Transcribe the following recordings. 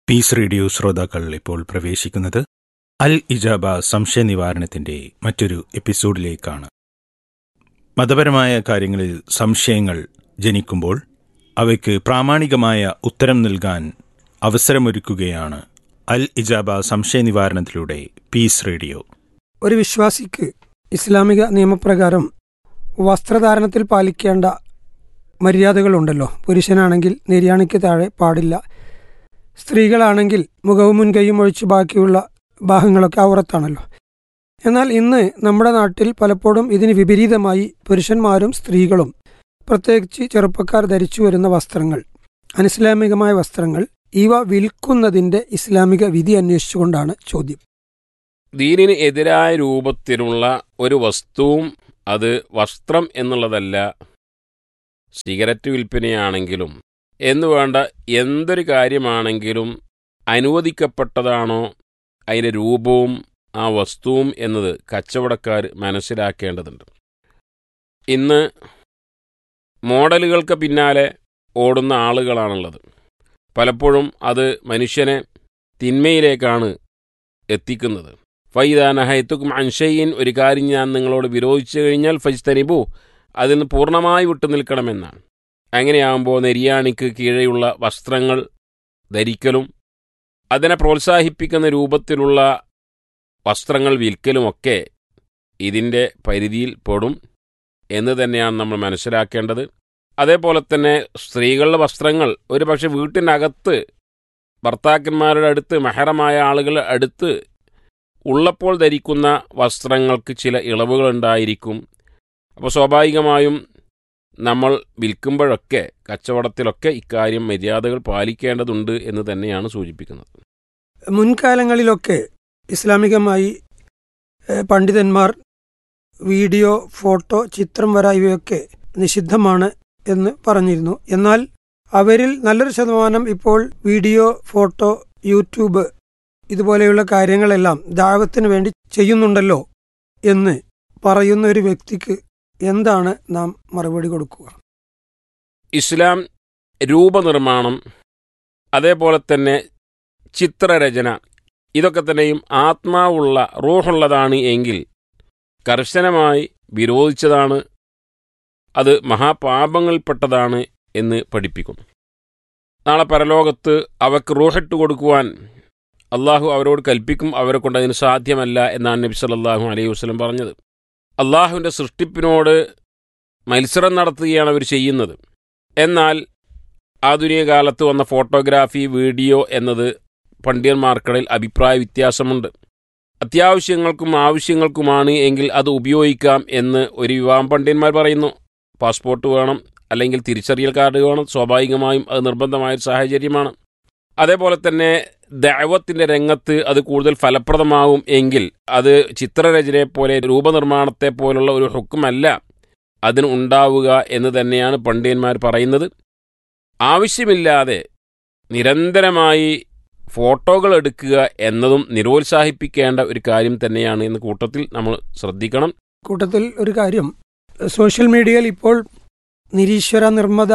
piece radio ശ്രോതാക്കൾ ഇപ്പോൾ പ്രവേശിക്കുന്നത് അൽ ഇജാബ സംശയ നിവാരണത്തിന്റെ മറ്റൊരു എപ്പിസോഡിലേക്കാണ് മതപരമായ കാര്യങ്ങളിൽ സംശയങ്ങൾ ജനിക്കുമ്പോൾ അവയ്ക്ക് പ്രാമാണികമായ ഉത്തരം നൽകാൻ അവസരമൊരുക്കുകയാണ് അൽ ഇജാബ സംശയ നിവാരണത്തിലൂടെ പീസ് റേഡിയോ ഒരു വിശ്വാസിക്ക് ഇസ്ലാമിക നിയമപ്രകാരം വസ്ത്രധാരണത്തിൽ പാലിക്കേണ്ട മര്യാദകളുണ്ടല്ലോ പുരുഷനാണെങ്കിൽ നിര്യാണിക്ക് താഴെ പാടില്ല സ്ത്രീകളാണെങ്കിൽ മുഖവും മുൻകൈയും ഒഴിച്ച് ബാക്കിയുള്ള ഭാഗങ്ങളൊക്കെ ഔറത്താണല്ലോ എന്നാൽ ഇന്ന് നമ്മുടെ നാട്ടിൽ പലപ്പോഴും ഇതിന് വിപരീതമായി പുരുഷന്മാരും സ്ത്രീകളും പ്രത്യേകിച്ച് ചെറുപ്പക്കാർ ധരിച്ചു വരുന്ന വസ്ത്രങ്ങൾ അനിസ്ലാമികമായ വസ്ത്രങ്ങൾ ഇവ വിൽക്കുന്നതിന്റെ ഇസ്ലാമിക വിധി അന്വേഷിച്ചുകൊണ്ടാണ് ചോദ്യം ദീനിന് എതിരായ രൂപത്തിലുള്ള ഒരു വസ്തുവും അത് വസ്ത്രം എന്നുള്ളതല്ല സിഗരറ്റ് വിൽപ്പനയാണെങ്കിലും എന്നു വേണ്ട എന്തൊരു കാര്യമാണെങ്കിലും അനുവദിക്കപ്പെട്ടതാണോ അതിൻ്റെ രൂപവും ആ വസ്തുവും എന്നത് കച്ചവടക്കാർ മനസ്സിലാക്കേണ്ടതുണ്ട് ഇന്ന് മോഡലുകൾക്ക് പിന്നാലെ ഓടുന്ന ആളുകളാണുള്ളത് പലപ്പോഴും അത് മനുഷ്യനെ തിന്മയിലേക്കാണ് എത്തിക്കുന്നത് ഫൈദാനഹയത്തുക്കും അൻഷയിൻ ഒരു കാര്യം ഞാൻ നിങ്ങളോട് വിരോധിച്ചു കഴിഞ്ഞാൽ ഫജ്തനിബു അതിൽ നിന്ന് പൂർണ്ണമായി വിട്ടു നിൽക്കണമെന്നാണ് അങ്ങനെയാകുമ്പോൾ നെരിയാണിക്ക് കീഴെയുള്ള വസ്ത്രങ്ങൾ ധരിക്കലും അതിനെ പ്രോത്സാഹിപ്പിക്കുന്ന രൂപത്തിലുള്ള വസ്ത്രങ്ങൾ വിൽക്കലുമൊക്കെ ഇതിൻ്റെ പരിധിയിൽ പെടും എന്ന് തന്നെയാണ് നമ്മൾ മനസ്സിലാക്കേണ്ടത് അതേപോലെ തന്നെ സ്ത്രീകളുടെ വസ്ത്രങ്ങൾ ഒരു പക്ഷെ വീട്ടിനകത്ത് ഭർത്താക്കന്മാരുടെ അടുത്ത് മെഹറമായ ആളുകളുടെ അടുത്ത് ഉള്ളപ്പോൾ ധരിക്കുന്ന വസ്ത്രങ്ങൾക്ക് ചില ഇളവുകളുണ്ടായിരിക്കും അപ്പോൾ സ്വാഭാവികമായും നമ്മൾ വിൽക്കുമ്പോഴൊക്കെ കച്ചവടത്തിലൊക്കെ ഇക്കാര്യം മര്യാദകൾ പാലിക്കേണ്ടതുണ്ട് എന്ന് തന്നെയാണ് സൂചിപ്പിക്കുന്നത് മുൻകാലങ്ങളിലൊക്കെ ഇസ്ലാമികമായി ഏഹ്, പണ്ഡിതന്മാർ വീഡിയോ ഫോട്ടോ ചിത്രം വര ഇവയൊക്കെ നിഷിദ്ധമാണ് എന്ന് പറഞ്ഞിരുന്നു എന്നാൽ അവരിൽ നല്ലൊരു ശതമാനം ഇപ്പോൾ വീഡിയോ ഫോട്ടോ യൂട്യൂബ് ഇതുപോലെയുള്ള കാര്യങ്ങളെല്ലാം ദാവത്തിന് വേണ്ടി ചെയ്യുന്നുണ്ടല്ലോ എന്ന് പറയുന്ന ഒരു വ്യക്തിക്ക് എന്താണ് നാം മറുപടി കൊടുക്കുക ഇസ്ലാം രൂപനിർമ്മാണം അതേപോലെ തന്നെ ചിത്രരചന ഇതൊക്കെ തന്നെയും ആത്മാവുള്ള റൂഹുള്ളതാണ് എങ്കിൽ കർശനമായി വിരോധിച്ചതാണ് അത് മഹാപാപങ്ങളിൽപ്പെട്ടതാണ് എന്ന് പഠിപ്പിക്കുന്നു നാളെ പരലോകത്ത് അവർക്ക് റൂഹിട്ട് കൊടുക്കുവാൻ അള്ളാഹു അവരോട് കൽപ്പിക്കും അവരെ കൊണ്ട് അതിന് സാധ്യമല്ല എന്നാണ് നബി സല്ലല്ലാഹു അലൈഹി വസല്ലം പറഞ്ഞത് അള്ളാഹുവിൻ്റെ സൃഷ്ടിപ്പിനോട് മത്സരം നടത്തുകയാണ് അവർ ചെയ്യുന്നത് എന്നാൽ ആധുനിക കാലത്ത് വന്ന ഫോട്ടോഗ്രാഫി വീഡിയോ എന്നത് പണ്ഡിതന്മാർക്കിടയിൽ അഭിപ്രായ വ്യത്യാസമുണ്ട് അത്യാവശ്യങ്ങൾക്കും ആവശ്യങ്ങൾക്കുമാണ് എങ്കിൽ അത് ഉപയോഗിക്കാം എന്ന് ഒരു വിവാഹം പണ്ഡിതന്മാർ പറയുന്നു പാസ്പോർട്ട് വേണം അല്ലെങ്കിൽ തിരിച്ചറിയൽ കാർഡ് വേണം സ്വാഭാവികമായും അത് നിർബന്ധമായ ഒരു സാഹചര്യമാണ് അതേപോലെ തന്നെ ദൈവത്തിൻ്റെ രംഗത്ത് അത് കൂടുതൽ ഫലപ്രദമാവും എങ്കിൽ അത് ചിത്രരചനയെ പോലെ രൂപനിർമ്മാണത്തെ പോലുള്ള ഒരു ഹുക്കുമല്ല അതിന് ഉണ്ടാവുക എന്ന് തന്നെയാണ് പണ്ഡിതന്മാർ പറയുന്നത് ആവശ്യമില്ലാതെ നിരന്തരമായി ഫോട്ടോകൾ എടുക്കുക എന്നതും നിരോത്സാഹിപ്പിക്കേണ്ട ഒരു കാര്യം തന്നെയാണ് എന്ന് കൂട്ടത്തിൽ നമ്മൾ ശ്രദ്ധിക്കണം കൂട്ടത്തിൽ ഒരു കാര്യം സോഷ്യൽ മീഡിയയിൽ ഇപ്പോൾ നിരീശ്വര നിർമ്മത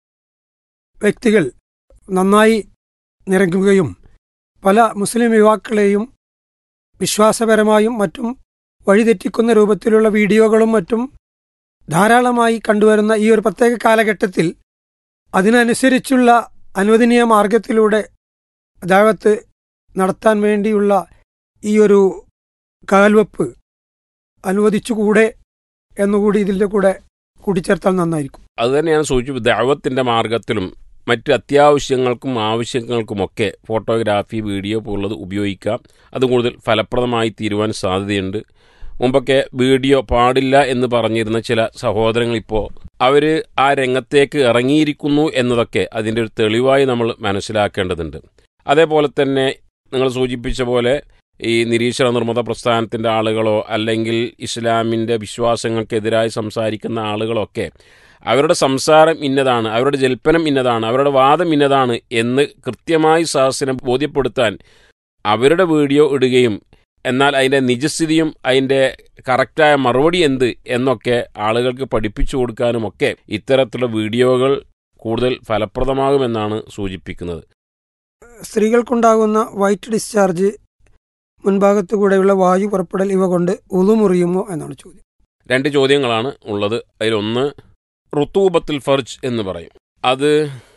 വ്യക്തികൾ നന്നായി നിരങ്ങുകയും പല മുസ്ലിം യുവാക്കളെയും വിശ്വാസപരമായും മറ്റും വഴിതെറ്റിക്കുന്ന രൂപത്തിലുള്ള വീഡിയോകളും മറ്റും ധാരാളമായി കണ്ടുവരുന്ന ഈ ഒരു പ്രത്യേക കാലഘട്ടത്തിൽ അതിനനുസരിച്ചുള്ള അനുവദനീയ മാർഗത്തിലൂടെ ദാവത്ത് നടത്താൻ വേണ്ടിയുള്ള ഈ ഒരു കാൽവെപ്പ് അനുവദിച്ചുകൂടെ എന്നുകൂടി ഇതിൻ്റെ കൂടെ കൂട്ടിച്ചേർത്താൽ നന്നായിരിക്കും അതുതന്നെയാണ് സൂചിപ്പിച്ചത് ദൈവത്തിൻ്റെ മാർഗത്തിലും മറ്റ് അത്യാവശ്യങ്ങൾക്കും ആവശ്യങ്ങൾക്കുമൊക്കെ ഫോട്ടോഗ്രാഫി വീഡിയോ പോലുള്ളത് ഉപയോഗിക്കാം അത് കൂടുതൽ ഫലപ്രദമായി തീരുവാൻ സാധ്യതയുണ്ട് മുമ്പൊക്കെ വീഡിയോ പാടില്ല എന്ന് പറഞ്ഞിരുന്ന ചില സഹോദരങ്ങൾ ഇപ്പോൾ അവർ ആ രംഗത്തേക്ക് ഇറങ്ങിയിരിക്കുന്നു എന്നതൊക്കെ അതിൻ്റെ ഒരു തെളിവായി നമ്മൾ മനസ്സിലാക്കേണ്ടതുണ്ട് അതേപോലെ തന്നെ നിങ്ങൾ സൂചിപ്പിച്ച പോലെ ഈ നിരീശ്വര നിർമ്മത പ്രസ്ഥാനത്തിൻ്റെ ആളുകളോ അല്ലെങ്കിൽ ഇസ്ലാമിൻ്റെ വിശ്വാസങ്ങൾക്കെതിരായി സംസാരിക്കുന്ന ആളുകളൊക്കെ അവരുടെ സംസാരം ഇന്നതാണ് അവരുടെ ജൽപ്പനം ഇന്നതാണ് അവരുടെ വാദം ഇന്നതാണ് എന്ന് കൃത്യമായി സഹസിനെ ബോധ്യപ്പെടുത്താൻ അവരുടെ വീഡിയോ ഇടുകയും എന്നാൽ അതിൻ്റെ നിജസ്ഥിതിയും അതിൻ്റെ കറക്റ്റായ മറുപടി എന്ത് എന്നൊക്കെ ആളുകൾക്ക് പഠിപ്പിച്ചു കൊടുക്കാനുമൊക്കെ ഇത്തരത്തിലുള്ള വീഡിയോകൾ കൂടുതൽ ഫലപ്രദമാകുമെന്നാണ് സൂചിപ്പിക്കുന്നത് സ്ത്രീകൾക്കുണ്ടാകുന്ന വൈറ്റ് ഡിസ്ചാർജ് മുൻഭാഗത്തു കൂടെയുള്ള വായു പുറപ്പെടൽ ഇവ കൊണ്ട് ഉളുമുറിയുമോ എന്നാണ് ചോദ്യം രണ്ട് ചോദ്യങ്ങളാണ് ഉള്ളത് അതിലൊന്ന് റുത്തൂബത്തുൽ ഫർജ് എന്ന് പറയും അത്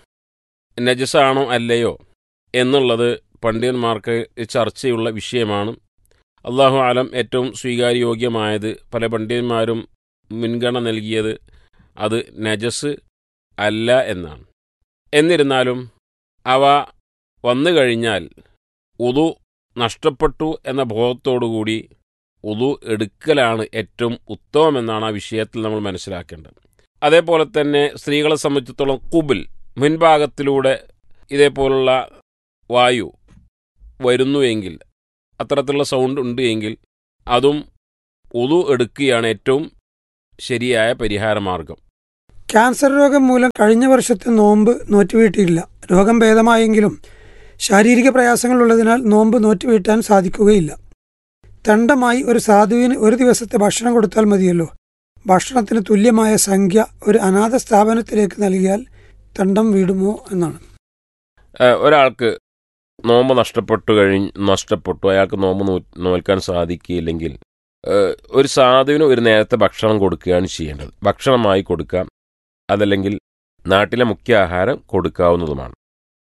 നജസാണോ അല്ലയോ എന്നുള്ളത് പണ്ഡിതന്മാർക്ക് ചർച്ചയുള്ള വിഷയമാണ് അള്ളാഹു ആലം ഏറ്റവും സ്വീകാര്യോഗ്യമായത് പല പണ്ഡിതന്മാരും മുൻഗണന നൽകിയത് അത് നജസ് അല്ല എന്നാണ് എന്നിരുന്നാലും അവ വന്നു കഴിഞ്ഞാൽ ഉതു നഷ്ടപ്പെട്ടു എന്ന ബോധത്തോടുകൂടി ഉതു എടുക്കലാണ് ഏറ്റവും ഉത്തമമെന്നാണ് ആ വിഷയത്തിൽ നമ്മൾ മനസ്സിലാക്കേണ്ടത് അതേപോലെ തന്നെ സ്ത്രീകളെ സംബന്ധിച്ചിടത്തോളം കുബിൽ മുൻഭാഗത്തിലൂടെ ഇതേപോലുള്ള വായു വരുന്നുവെങ്കിൽ അത്തരത്തിലുള്ള സൗണ്ട് ഉണ്ട് എങ്കിൽ അതും ഉതു എടുക്കുകയാണ് ഏറ്റവും ശരിയായ പരിഹാരമാർഗം ക്യാൻസർ രോഗം മൂലം കഴിഞ്ഞ വർഷത്തെ നോമ്പ് നോറ്റുവീട്ടിയില്ല രോഗം ഭേദമായെങ്കിലും ശാരീരിക പ്രയാസങ്ങളുള്ളതിനാൽ നോമ്പ് നോറ്റുവീട്ടാൻ സാധിക്കുകയില്ല തണ്ടമായി ഒരു സാധുവിന് ഒരു ദിവസത്തെ ഭക്ഷണം കൊടുത്താൽ മതിയല്ലോ ഭക്ഷണത്തിന് തുല്യമായ സംഖ്യ ഒരു അനാഥ സ്ഥാപനത്തിലേക്ക് നൽകിയാൽ തണ്ടം വീടുമോ എന്നാണ് ഏഹ് ഒരാൾക്ക് നോമ്പ് നഷ്ടപ്പെട്ടു കഴിഞ്ഞ് നഷ്ടപ്പെട്ടു അയാൾക്ക് നോമ്പ് നോ നോൽക്കാൻ സാധിക്കില്ലെങ്കിൽ ഏഹ് ഒരു സാധുവിന് ഒരു നേരത്തെ ഭക്ഷണം കൊടുക്കുകയാണ് ചെയ്യേണ്ടത് ഭക്ഷണമായി കൊടുക്കാം അതല്ലെങ്കിൽ നാട്ടിലെ മുഖ്യ ആഹാരം കൊടുക്കാവുന്നതുമാണ്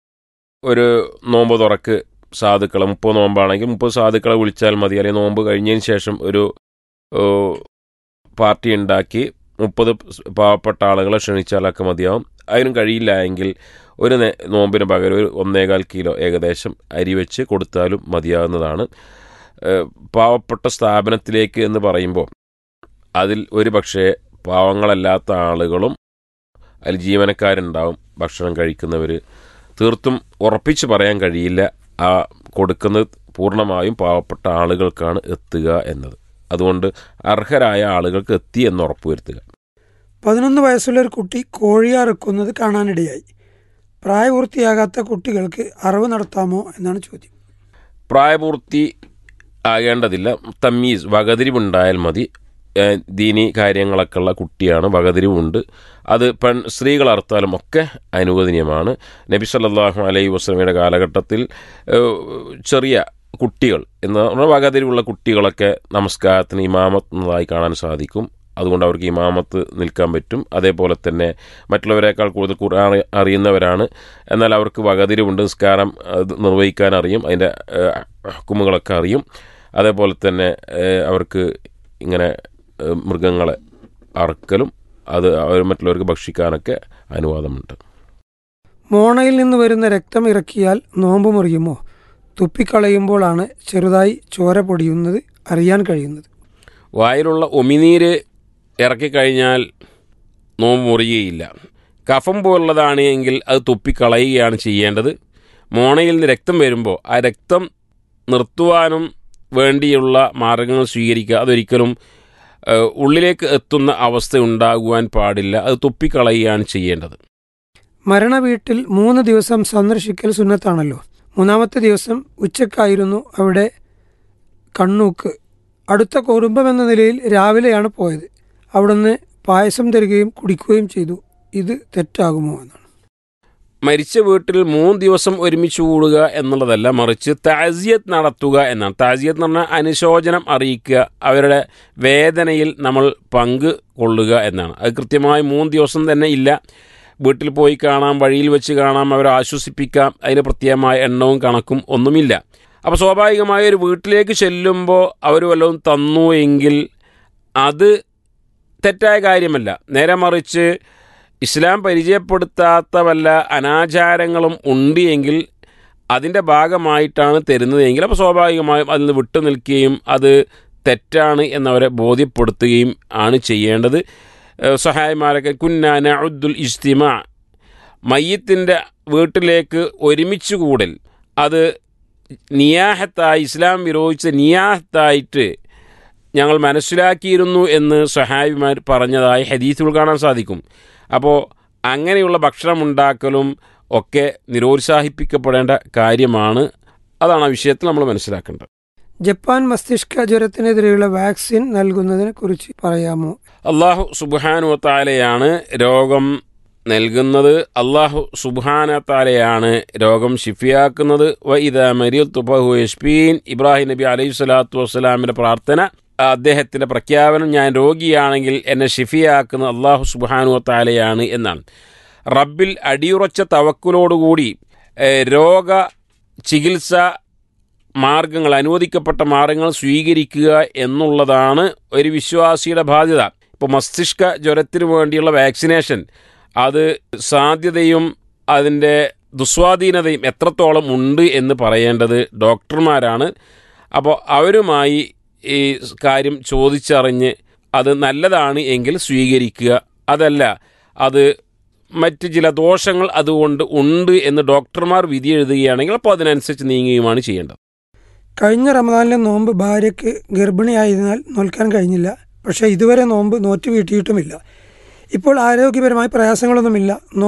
ഒരു നോമ്പ് തുറക്ക് സാധുക്കളെ മുപ്പത് നോമ്പാണെങ്കിൽ മുപ്പത് സാധുക്കളെ വിളിച്ചാൽ മതി അല്ലെങ്കിൽ നോമ്പ് കഴിഞ്ഞതിന് ശേഷം ഒരു ഏഹ്, പാർട്ടി ഉണ്ടാക്കി മുപ്പത് പാവപ്പെട്ട ആളുകളെ ക്ഷണിച്ചാലൊക്കെ മതിയാവും അതിനും കഴിയില്ല എങ്കിൽ ഒരു നേ- നോമ്പിന് പകരം ഒരു ഒന്നേകാൽ കിലോ ഏകദേശം അരി വെച്ച് കൊടുത്താലും മതിയാകുന്നതാണ് ഏഹ് പാവപ്പെട്ട സ്ഥാപനത്തിലേക്ക് എന്ന് പറയുമ്പോൾ അതിൽ ഒരു പക്ഷേ പാവങ്ങളല്ലാത്ത ആളുകളും അതിൽ ജീവനക്കാരുണ്ടാവും ഭക്ഷണം കഴിക്കുന്നവർ തീർത്തും ഉറപ്പിച്ച് പറയാൻ കഴിയില്ല ആ കൊടുക്കുന്നത് പൂർണ്ണമായും പാവപ്പെട്ട ആളുകൾക്കാണ് എത്തുക എന്നത് അതുകൊണ്ട് അർഹരായ ആളുകൾക്ക് എത്തി എന്ന് ഉറപ്പുവരുത്തുക പതിനൊന്ന് വയസ്സുള്ള ഒരു കുട്ടി കോഴി അറുക്കുന്നത് കാണാനിടയായി പ്രായപൂർത്തിയാകാത്ത കുട്ടികൾക്ക് അറിവ് നടത്താമോ എന്നാണ് ചോദ്യം പ്രായപൂർത്തി ആകേണ്ടതില്ല തമ്മീസ് വകതിരിവുണ്ടായാൽ മതി ഏഹ് ദീനി കാര്യങ്ങളൊക്കെ ഉള്ള കുട്ടിയാണ് വകതിരിവുണ്ട് അത് പെൺ സ്ത്രീകൾ അറുത്താലും ഒക്കെ അനുവദനീയമാണ് നബി സല്ലല്ലാഹു അലൈഹി വസ്ലമയുടെ കാലഘട്ടത്തിൽ ഏഹ് ചെറിയ കുട്ടികൾ എന്ന് പറഞ്ഞാൽ വകതിരിവുള്ള കുട്ടികളൊക്കെ നമസ്കാരത്തിന് ഇമാമത്തുന്നതായി കാണാൻ സാധിക്കും അതുകൊണ്ട് അവർക്ക് ഇമാമത്ത് നിൽക്കാൻ പറ്റും അതേപോലെ തന്നെ മറ്റുള്ളവരെക്കാൾ കൂടുതൽ ഖുർആൻ അറിയുന്നവരാണ് എന്നാൽ അവർക്ക് വകതിരിവുണ്ട് നിസ്കാരം അത് നിർവഹിക്കാൻ അറിയും അതിൻ്റെ ഹുക്കുമുകളൊക്കെ അറിയും അതേപോലെ തന്നെ ഏഹ്, അവർക്ക് ഇങ്ങനെ ഏഹ്, മൃഗങ്ങളെ അറക്കലും അത് അവർ മറ്റുള്ളവർക്ക് ഭക്ഷിക്കാനൊക്കെ അനുവാദമുണ്ട് മോണയിൽ നിന്ന് വരുന്ന രക്തം ഇറക്കിയാൽ നോമ്പ് മുറിയുമോ തുപ്പിക്കളയുമ്പോഴാണ് ചെറുതായി ചോര പൊടിയുന്നത് അറിയാൻ കഴിയുന്നത് വായിലുള്ള ഉമിനീര് ഇറക്കിക്കഴിഞ്ഞാൽ നോമ്പ് മുറിയുകയില്ല കഫം പോലുള്ളതാണ് എങ്കിൽ അത് തുപ്പിക്കളയുകയാണ് ചെയ്യേണ്ടത് മോണയിൽ നിന്ന് രക്തം വരുമ്പോൾ ആ രക്തം നിർത്തുവാനും വേണ്ടിയുള്ള മാർഗങ്ങൾ സ്വീകരിക്കുക അതൊരിക്കലും ഏഹ്, ഉള്ളിലേക്ക് എത്തുന്ന അവസ്ഥ ഉണ്ടാകുവാൻ പാടില്ല അത് തുപ്പിക്കളയുകയാണ് ചെയ്യേണ്ടത് മരണ വീട്ടിൽ മൂന്ന് ദിവസം സന്ദർശിക്കൽ സുന്നത്താണല്ലോ മൂന്നാമത്തെ ദിവസം ഉച്ചക്കായിരുന്നു അവിടെ കണ്ണൂക്ക് അടുത്ത കുടുംബം എന്ന നിലയിൽ രാവിലെയാണ് പോയത് അവിടുന്ന് പായസം തരികയും കുടിക്കുകയും ചെയ്തു ഇത് തെറ്റാകുമോ എന്നാണ് മരിച്ച വീട്ടിൽ മൂന്ന് ദിവസം ഒരുമിച്ച് കൂടുക എന്നുള്ളതല്ല മറിച്ച് താസിയത്ത് നടത്തുക എന്നാണ് താസിയത്ത് എന്ന് പറഞ്ഞാൽ അനുശോചനം അറിയിക്കുക അവരുടെ വേദനയിൽ നമ്മൾ പങ്ക് കൊള്ളുക എന്നാണ് അത് കൃത്യമായി മൂന്ന് ദിവസം തന്നെ ഇല്ല വീട്ടിൽ പോയി കാണാം വഴിയിൽ വെച്ച് കാണാം അവരെ ആശ്വസിപ്പിക്കാം അതിന് പ്രത്യേകമായ എണ്ണവും കണക്കും ഒന്നുമില്ല അപ്പോൾ സ്വാഭാവികമായ ഒരു വീട്ടിലേക്ക് ചെല്ലുമ്പോൾ അവർ വല്ലതും തന്നു എങ്കിൽ അത് തെറ്റായ കാര്യമല്ല നേരെ മറിച്ച് ഇസ്ലാം പരിചയപ്പെടുത്താത്ത വല്ല അനാചാരങ്ങളും ഉണ്ട് എങ്കിൽ അതിൻ്റെ ഭാഗമായിട്ടാണ് തരുന്നതെങ്കിൽ അപ്പോൾ സ്വാഭാവികമായും അതിൽ നിന്ന് വിട്ടു നിൽക്കുകയും അത് തെറ്റാണ് എന്നവരെ ബോധ്യപ്പെടുത്തുകയും ആണ് ചെയ്യേണ്ടത് ഏഹ് സഹായിമാരൊക്കെ കുന്നാന ഉദ്ദുൽ ഇജ്തിമ മയ്യത്തിൻ്റെ വീട്ടിലേക്ക് ഒരുമിച്ച് കൂടൽ അത് നിയാഹത്തായി ഇസ്ലാം വിരോധിച്ച നിയാഹത്തായിട്ട് ഞങ്ങൾ മനസ്സിലാക്കിയിരുന്നു എന്ന് സഹാബിമാർ പറഞ്ഞതായി ഹദീസുകൾ കാണാൻ സാധിക്കും അപ്പോൾ അങ്ങനെയുള്ള ഭക്ഷണം ഉണ്ടാക്കലും ഒക്കെ നിരോത്സാഹിപ്പിക്കപ്പെടേണ്ട കാര്യമാണ് അതാണ് ആ വിഷയത്തിൽ നമ്മൾ മനസ്സിലാക്കേണ്ടത് ജപ്പാൻ മസ്തിഷ്ക ജ്വരത്തിനെതിരെയുള്ള വാക്സിൻ നൽകുന്നതിനെ കുറിച്ച് പറയാമോ അള്ളാഹു സുബാനു താലയാണ് രോഗം നൽകുന്നത് അള്ളാഹു സുബാന താലയാണ് രോഗം ഷിഫിയാക്കുന്നത് വ ഇത മരിയൽ തുബഹു യഷ്പീൻ ഇബ്രാഹിം നബി അലൈഹി സ്വലാത്തു വസ്സലാമിൻ്റെ പ്രാർത്ഥന അദ്ദേഹത്തിൻ്റെ പ്രഖ്യാപനം ഞാൻ രോഗിയാണെങ്കിൽ എന്നെ ഷിഫിയാക്കുന്ന അള്ളാഹു സുബാനു താലയാണ് എന്നാണ് റബ്ബിൽ അടിയുറച്ച തവക്കുലോടുകൂടി ഏഹ്, രോഗ ചികിത്സ മാർഗങ്ങൾ അനുവദിക്കപ്പെട്ട മാർഗങ്ങൾ സ്വീകരിക്കുക എന്നുള്ളതാണ് ഒരു വിശ്വാസിയുടെ ബാധ്യത ഇപ്പോൾ മസ്തിഷ്ക ജ്വരത്തിന് വേണ്ടിയുള്ള വാക്സിനേഷൻ അത് സാധ്യതയും അതിൻ്റെ ദുസ്വാധീനതയും എത്രത്തോളം ഉണ്ട് എന്ന് പറയേണ്ടത് ഡോക്ടർമാരാണ് അപ്പോൾ അവരുമായി ഈ കാര്യം ചോദിച്ചറിഞ്ഞ് അത് നല്ലതാണ് എങ്കിൽ സ്വീകരിക്കുക അതല്ല അത് മറ്റ് ചില ദോഷങ്ങൾ അതുകൊണ്ട് ഉണ്ട് എന്ന് ഡോക്ടർമാർ വിധി എഴുതുകയാണെങ്കിൽ അപ്പോൾ അതിനനുസരിച്ച് നീങ്ങുകയുമാണ് ചെയ്യേണ്ടത് കഴിഞ്ഞ റമദാനിലെ നോമ്പ് ഭാര്യയ്ക്ക് ഗർഭിണിയായതിനാൽ നോൽക്കാൻ കഴിഞ്ഞില്ല പക്ഷേ ഇതുവരെ നോമ്പ് നോറ്റ് വീട്ടിയിട്ടുമില്ല ഇപ്പോൾ ആരോഗ്യപരമായി പ്രയാസങ്ങളൊന്നുമില്ല